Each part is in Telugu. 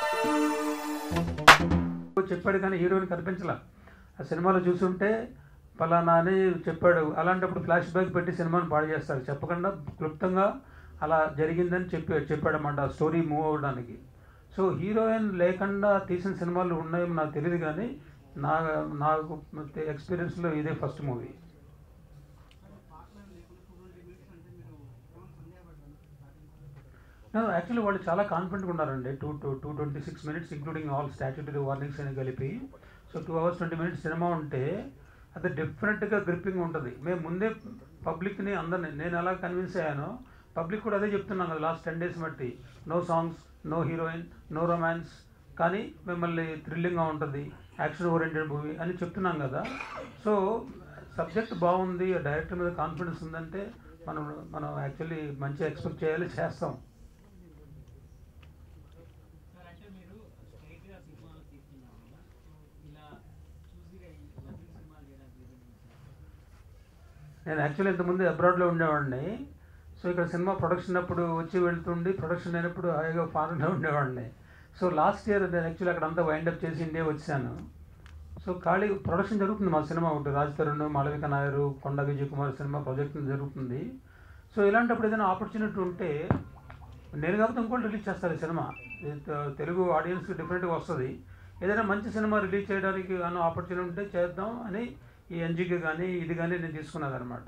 చెప్పాడు కానీ హీరోయిన్ కనిపించలా ఆ సినిమాలో చూసుంటే పలానా అని చెప్పాడు అలాంటప్పుడు ఫ్లాష్ బ్యాక్ పెట్టి సినిమాని పాడు చేస్తారు చెప్పకుండా క్లుప్తంగా అలా జరిగిందని చెప్పి చెప్పాడన్నమాట ఆ స్టోరీ మూవ్ అవ్వడానికి సో హీరోయిన్ లేకుండా తీసిన సినిమాలు ఉన్నాయేమో నాకు తెలియదు కానీ నా నాకు ఎక్స్పీరియన్స్లో ఇదే ఫస్ట్ మూవీ యాక్చువల్లీ వాళ్ళు చాలా కాన్ఫిడెంట్గా ఉన్నారండి two two two twenty six minutes including all statutory warnings అని కలిపి so two hours twenty minutes సినిమా ఉంటే అది డిఫరెంట్గా గ్రిప్పింగ్ ఉంటుంది మేము ముందే పబ్లిక్ని అందరిని నేను ఎలా కన్విన్స్ అయ్యానో పబ్లిక్ కూడా అదే చెప్తున్నాను కదా లాస్ట్ టెన్ డేస్ బట్టి no songs no heroine no romance కానీ మిమ్మల్ని థ్రిల్లింగ్గా ఉంటుంది యాక్షన్ ఓరియంటెడ్ మూవీ అని చెప్తున్నాం కదా సో సబ్జెక్ట్ బాగుంది డైరెక్టర్ మీద కాన్ఫిడెన్స్ ఉందంటే మనం మనం యాక్చువల్లీ మంచి ఎక్స్పెక్ట్ చేయాలి చేస్తాం సార్ అంటే మీరు స్ట్రైట్ గా సినిమాలు తీస్తున్నారు కదా ఇలా చూసిగా ఈ లవ్వింగ్ సినిమాలు చేయడానికి రీజన్ ఏంటి సార్ నేను యాక్చువల్లీ ఇంతకుముందు అబ్రాడ్లో ఉండేవాడిని సో ఇక్కడ సినిమా ప్రొడక్షన్ అప్పుడు వచ్చి వెళ్తుండి ప్రొడక్షన్ అయినప్పుడు హాయిగా ఫారెన్లో ఉండేవాడిని సో లాస్ట్ ఇయర్ నేను యాక్చువల్లీ అక్కడ అంతా వైండప్ చేసి ఇండియా వచ్చాను సో ఖాళీ ప్రొడక్షన్ జరుగుతుంది మా సినిమా ఒకటి రాజ్ తరుణ్ మాళవిక నాయరు కొండ విజయ్ కుమార్ సినిమా ప్రాజెక్ట్ జరుగుతుంది సో ఇలాంటప్పుడు ఏదైనా ఆపర్చునిటీ ఉంటే నేను కాబట్టి ఇంకోటి రిలీజ్ చేస్తారు ఈ సినిమా ఇది తె- తెలుగు ఆడియన్స్ డిఫరెంట్గా వస్తుంది ఏదైనా మంచి సినిమా రిలీజ్ చేయడానికి అన్న ఆపర్చునిటీ ఉంటే చేద్దాం అని ఈ ఎన్జికి కానీ ఇది కానీ నేను తీసుకున్నది అనమాట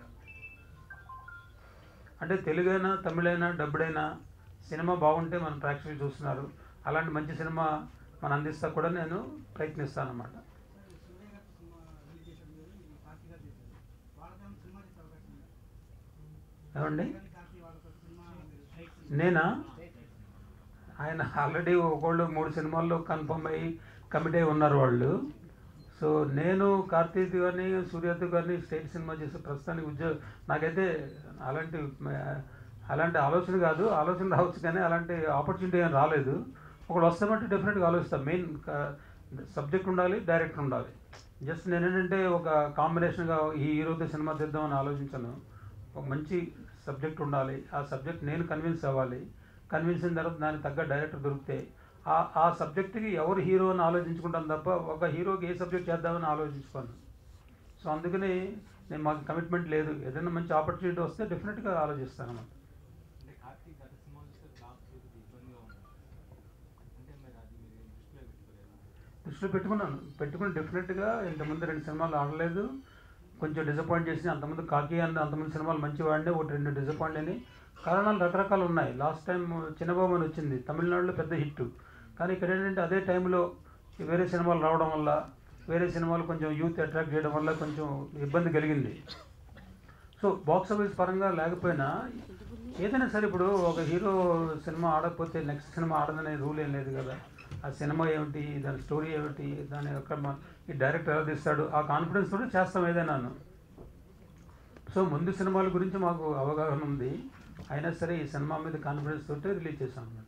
అంటే తెలుగైనా తమిళైనా డబ్బుడైనా సినిమా బాగుంటే మన ప్రేక్షకులు చూస్తున్నారు అలాంటి మంచి సినిమా మన అందిస్తా కూడా నేను ప్రయత్నిస్తాను అనమాట సూర్య గారి సినిమా రిలీజ్ చేశారు మీరు ఇది కార్తీ గారు చేశారు వాళ్ళతో సినిమా చేసే అవకాశం ఉందా ఏమండి కార్తీ వాళ్ళతో సినిమా నేనా ఆయన ఆల్రెడీ ఒకళ్ళు మూడు సినిమాల్లో కన్ఫర్మ్ అయ్యి కమిట్ అయి ఉన్నారు వాళ్ళు సో నేను కార్తీక్ గారిని సూర్యతో గారిని స్టేట్ సినిమా చేసే ప్రస్తుతానికి ఉద్యోగం నాకైతే అలాంటి మ- అలాంటి ఆలోచన కాదు ఆలోచన రావచ్చు కానీ అలాంటి ఆపర్చునిటీ ఏం రాలేదు ఒకళ్ళు వస్తామంటే డెఫినెట్గా ఆలోచిస్తాం మెయిన్ సబ్జెక్ట్ ఉండాలి డైరెక్టర్ ఉండాలి జస్ట్ నేను ఏంటంటే ఒక కాంబినేషన్గా ఈ హీరోతో సినిమా తీద్దామని ఆలోచించాను ఒక మంచి సబ్జెక్ట్ ఉండాలి ఆ సబ్జెక్ట్ నేను కన్విన్స్ అవ్వాలి కన్విన్స్ అయిన తర్వాత దానికి తగ్గ డైరెక్టర్ దొరికితే ఆ ఆ సబ్జెక్ట్కి ఎవరు హీరో అని ఆలోచించుకుంటాను తప్ప ఒక హీరోకి ఏ సబ్జెక్ట్ చేద్దామని ఆలోచించుకోను సో అందుకని నేను మాకు కమిట్మెంట్ లేదు ఏదైనా మంచి ఆపర్చునిటీ వస్తే డెఫినెట్గా ఆలోచిస్తాను అన్నమాట అంటే కార్తీక్ గత సినిమాలు చూస్తే ఫ్లాప్ చేసి ఇబ్బందిగా ఉంది అంటే మరి అది మీరు దృష్టిలో పెట్టుకోలేదు దృష్టిలో పెట్టుకున్నాను పెట్టుకుని డెఫినెట్గా ఇంతకుముందు రెండు సినిమాలు ఆడలేదు కొంచెం డిసప్పాయింట్ చేసి అంతకుముందు కాకి అండ్ అంతకుముందు సినిమాలు మంచి వాడినే ఒకటి రెండు డిసప్పాయింట్ అని కారణాలు రకరకాలు ఉన్నాయి లాస్ట్ టైం చిన్నబాబు అని వచ్చింది తమిళనాడులో పెద్ద హిట్ కానీ ఇక్కడ ఏంటంటే అదే టైంలో వేరే సినిమాలు రావడం వల్ల వేరే సినిమాలు కొంచెం యూత్ అట్రాక్ట్ చేయడం వల్ల కొంచెం ఇబ్బంది కలిగింది సో బాక్స్ ఆఫీస్ పరంగా లేకపోయినా ఏదైనా సరే ఇప్పుడు ఒక హీరో సినిమా ఆడకపోతే నెక్స్ట్ సినిమా ఆడదనే రూల్ ఏం లేదు కదా ఆ సినిమా ఏమిటి దాని స్టోరీ ఏమిటి దాని యొక్క మ- ఈ డైరెక్టర్ ఎలా తీస్తాడు ఆ కాన్ఫిడెన్స్ తోటి చేస్తాం ఏదైనాను సో ముందు సినిమాల గురించి మాకు అవగాహన ఉంది అయినా సరే ఈ సినిమా మీద కాన్ఫిడెన్స్ తోటి రిలీజ్ చేసాం అన్నమాట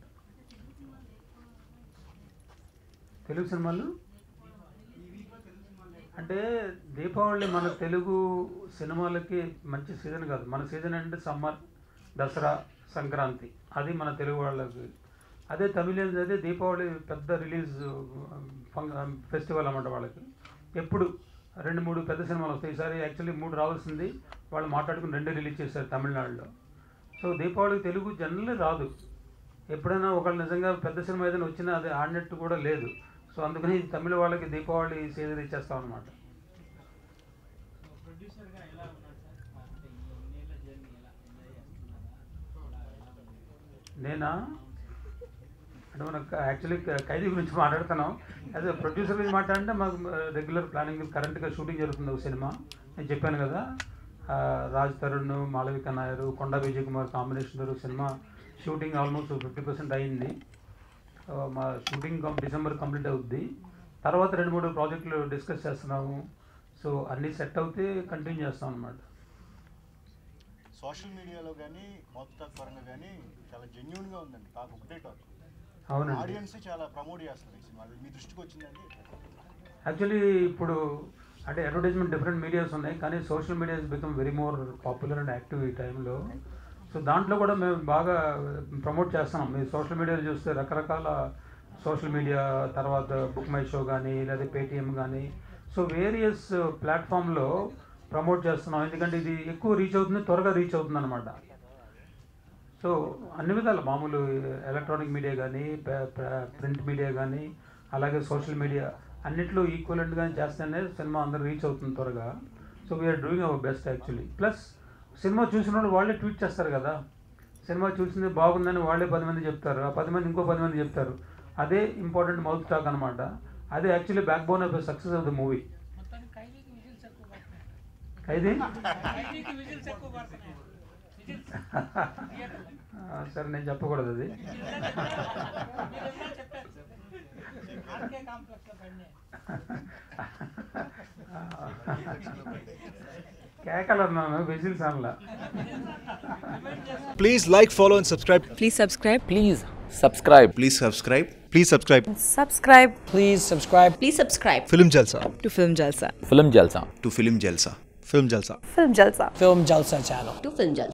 తెలుగు సినిమాలు అంటే దీపావళి మన తెలుగు సినిమాలకి మంచి సీజన్ కాదు మన సీజన్ అంటే సమ్మర్ దసరా సంక్రాంతి అది మన తెలుగు వాళ్ళకి అదే తమిళన్స్ అయితే దీపావళి పెద్ద రిలీజ్ ఫెస్టివల్ అన్నమాట వాళ్ళకి ఎప్పుడు రెండు మూడు పెద్ద సినిమాలు వస్తాయి ఈసారి యాక్చువల్లీ మూడు రావాల్సింది వాళ్ళు మాట్లాడుకుని రెండే రిలీజ్ చేశారు తమిళనాడులో సో దీపావళికి తెలుగు జనరల్లీ రాదు ఎప్పుడైనా ఒకళ్ళు నిజంగా పెద్ద సినిమా ఏదైనా వచ్చినా అది ఆడినట్టు కూడా లేదు సో అందుకని తమిళ వాళ్ళకి దీపావళి సీజన్ ఇచ్చేస్తాం అనమాట సో ప్రొడ్యూసర్ గా ఎలా ఉన్నారు సార్ అంటే ఈ ఇన్నేళ్ల జర్నీ ఎలా ఎంజాయ్ చేస్తున్నారా ఎలా ఎలా ఉంది నేనా అంటే మనకు యాక్చువల్లీ ఖైదీ గురించి మాట్లాడుతున్నాం అదే ప్రొడ్యూసర్ గురించి మాట్లాడంటే మాకు రెగ్యులర్ ప్లానింగ్ కరెంట్గా షూటింగ్ జరుగుతుంది ఒక సినిమా నేను చెప్పాను కదా ఆ, రాజ్ తరుణ్ మాళవిక నాయరు కొండ విజయ్ కుమార్ కాంబినేషన్ జరుగు సినిమా షూటింగ్ ఆల్మోస్ట్ ఫిఫ్టీ పర్సెంట్ అయింది ఆ, మా షూటింగ్ కం- డిసెంబర్ కంప్లీట్ అవుద్ది తర్వాత రెండు మూడు ప్రాజెక్టులు డిస్కస్ చేస్తున్నాము సో అన్నీ సెట్ అవుతే కంటిన్యూ చేస్తాం అనమాట సోషల్ మీడియాలో కానీ మౌత్ టాక్ పరంగా కానీ చాలా జెన్యున్ గా ఉందండి టాక్ ఒకటే టాక్ అవునండి ఆడియన్స్ చాలా ప్రమోట్ చేస్తారు ఈ సినిమా అది మీ దృష్టికి వచ్చిందండి యాక్చువల్లీ ఇప్పుడు అంటే అడ్వర్టైజ్మెంట్ డిఫరెంట్ మీడియాస్ ఉన్నాయి కానీ social media become very more popular and active ఈ టైంలో సో దాంట్లో కూడా మేము బాగా ప్రమోట్ చేస్తున్నాం మీరు సోషల్ మీడియాలో చూస్తే రకరకాల సోషల్ మీడియా తర్వాత బుక్ మై షో కానీ లేదా పేటిఎం కానీ సో వేరియస్ ప్లాట్ఫామ్లో ప్రమోట్ చేస్తున్నాం ఎందుకంటే ఇది ఎక్కువ రీచ్ అవుతుంది త్వరగా రీచ్ అవుతుంది అనమాట సో అన్ని విధాలు మామూలు ఎలక్ట్రానిక్ మీడియా కానీ ప్రింట్ మీడియా కానీ అలాగే సోషల్ మీడియా అన్నిట్లో ఈక్వలెంట్గా చేస్తేనే సినిమా అందరూ రీచ్ అవుతుంది త్వరగా so we're doing our best actually plus సినిమా చూసిన వాళ్ళు వాళ్ళే ట్వీట్ చేస్తారు కదా సినిమా చూసింది బాగుందని వాళ్ళే పది మంది చెప్తారు ఆ పది మంది ఇంకో పది మంది చెప్తారు అదే ఇంపార్టెంట్ మౌత్ టాక్ అనమాట అదే actually backbone of success of the movie మొత్తానికి ఖైదీకి విజిల్స్ ఎక్కువ పడుతున్నాయి అయితే ఖైదీకి విజిల్స్ ఎక్కువ పడుతున్నాయి విజిల్స్ సరే నేను చెప్పకూడదు అది మీరేమో చెప్పారు ఆర్కే కాంప్లెక్స్ లో పడినాయి కేకలు అన్నాను విజిల్స్ అనలా Please like, follow, and subscribe. Please subscribe. Please subscribe. Please subscribe. Please subscribe. Subscribe Please subscribe Please subscribe Film Jalsa. to Film Jalsa. Film Jalsa. To Film Jalsa. Film Jalsa. Film Jalsa. Film Jalsa channel. To Film Jalsa.